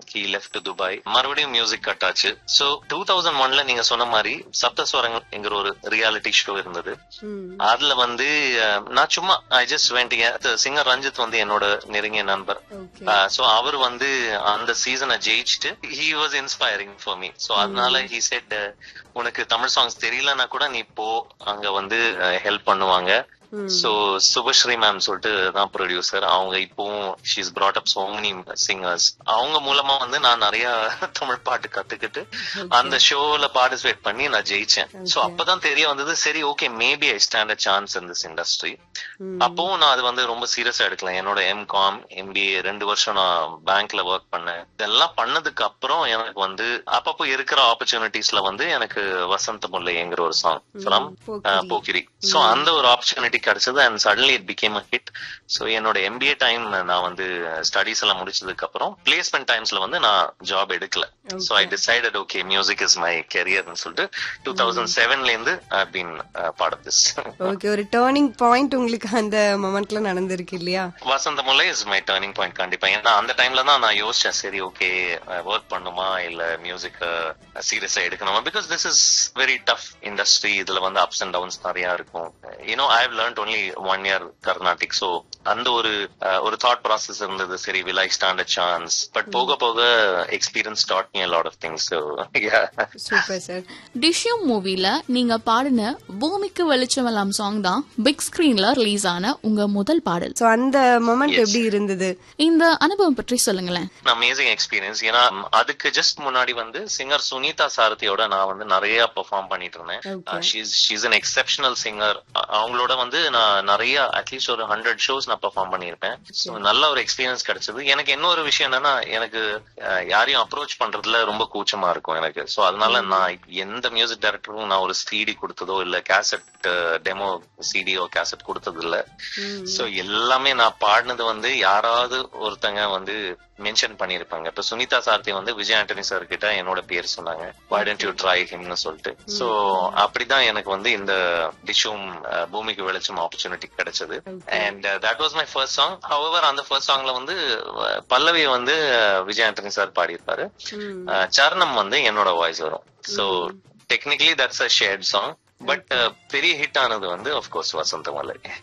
He left to Dubai மறுபடியும் music cut ஆச்சு so two thousand ஒன்ல நீங்க சொன்ன மாதிரி சப்தஸ்வரங்கள் என்கிற ஒரு ரியாலிட்டி ஷோ இருந்தது ம். அதுல வந்து அஹ், நான் சும்மா ஐ ஜஸ்ட் வேண்டிய சிங்கர் ரஞ்சித் வந்து என்னோட நெருங்கிய நண்பர் ஓகே சோ அவர் வந்து அந்த சீசனை ஜெயிச்சுட்டு he was inspiring for me so அதனால ஹி செட் உனக்கு தமிழ் சாங்ஸ் தெரியலன்னா கூட நீ போ அங்க வந்து ஹெல்ப் பண்ணுவாங்க ம். சோ சுபஸ்ரீ மேம் சொல்லிட்டு தான் ப்ரொடியூசர் அவங்க இப்பவும் she's brought up so many singers அவங்க மூலமா வந்து நான் நிறைய தமிழ் பாட்டு கத்துக்கிட்டு அந்த ஷோல பார்ட்டிசிபேட் பண்ணி நான் ஜெயிச்சேன் சோ Okay. அப்பதான் தெரிய வந்தது சரி okay maybe I stand a chance in this industry hmm. அப்பவும் நான் அது வந்து ரொம்ப சீரியஸா எடுக்கல என்னோட எம்காம் எம்பிஏ ரெண்டு வருஷம் நான் பேங்க்ல ஒர்க் பண்ணேன் இதெல்லாம் பண்ணதுக்கு அப்புறம் எனக்கு வந்து அப்பப்போ இருக்கிற ஆப்பர்ச்சுனிட்டிஸ்ல வந்து எனக்கு வசந்த முல்லைங்கிற ஒரு song from Pokkiri. Pokkiri so அந்த ஒரு ஆப்பர்ச்சுனிட்டி கிடைச்சது and suddenly it became a hit so என்னோட எம்பிஏ டைம் நான் வந்து ஸ்டடிஸ் எல்லாம் முடிச்சதுக்கு அப்புறம் பிளேஸ்மெண்ட் டைம்ஸ்ல வந்து நான் ஜாப் எடுக்கல so I decided okay music is my கெரியர்னு சொல்லிட்டு டூ தௌசண்ட் செவன்ல இருந்து I been part of this okay ஒரு டேர்னிங் பாயிண்ட் உங்களுக்கு அந்த மொமெண்ட்ல நடந்திருக்கு இல்லையா Vasantha Mullai is my turning point கண்டிப்பா ஏன்னா அந்த டைம்ல தான் நான் யோசிச்சேன் சரி ஓகே ஒர்க் பண்ணுமா இல்ல மியூசிக் சீரியஸா எடுக்கணுமா because this is very tough industry இதுல வந்து அப்ஸ் அண்ட் டவுன்ஸ் நிறைய இருக்கும் you know I have learnt only one year Carnatic so அந்த ஒரு அஹ், ஒரு தாட் ப்ராசஸ் இருந்தது சரி will I stand a chance but போக போக experience taught me lot of things super sir Dishyum மூவில நீங்க பாடின பூமிக்கு வெளிச்சமெல்லாம் சாங் தான் பிக் ஸ்கிரீன்ல ரிலீஸ் ஆன உங்க முதல் பாடல் சோ அந்த மொமெண்ட் எப்படி இருந்தது இந்த அனுபவம் பற்றி சொல்லுங்களேன் அமேசிங் எக்ஸ்பீரியன்ஸ் ஏன்னா ம், அதுக்கு ஜஸ்ட் முன்னாடி வந்து சிங்கர் சுனிதா சாரதியோட நான் வந்து நிறைய பெர்ஃபார்ம் பண்ணிட்டு இருந்தேன் Okay. She's an exceptional singer அவங்களோட வந்து நான் நிறைய அட்லீஸ்ட் ஒரு ஹண்ட்ரட் ஷோஸ் நான் பெர்ஃபார்ம் பண்ணியிருப்பேன் So, நல்ல ஒரு எக்ஸ்பீரியன்ஸ் கிடைச்சது எனக்கு இன்னொரு விஷயம் என்னன்னா எனக்கு அஹ், யாரையும் அப்ரோச் பண்றதுல ரொம்ப கூச்சமா இருக்கும் எனக்கு சோ அதனால நான் எந்த மியூசிக் டைரக்டரும் நான் ஒரு சிடி கொடுத்ததோ இல்ல கேசட் டெமோ சிடியோ கேசட் கொடுத்தது இல்ல சோ எல்லாமே நான் பாடினது வந்து யாராவது ஒருத்தங்க வந்து மென்ஷன் பண்ணிருப்பாங்க இப்ப சுனிதா சார்த்தி வந்து விஜய் ஆண்டனி சார் கிட்ட என்னோட பேர் சொன்னாங்க why don't you ட்ரை ஹிம்னு சொல்லிட்டு சோ அப்படிதான் எனக்கு வந்து இந்த டிஷும் பூமிக்கு வெளிச்சம் ஆப்பர்ச்சுனிட்டி கிடைச்சது and that was my first song however அந்த ஃபர்ஸ்ட் சாங்ல வந்து அஹ், பல்லவி வந்து அஹ், விஜய் ஆண்டனி சார் பாடியிருப்பாரு ம். அஹ், சரணம் வந்து என்னோட வாய்ஸ் வரும் so technically that's a shared song but பெரிய ஹிட் ஆனது வந்து ஆஃப் கோர்ஸ் வசந்த மலை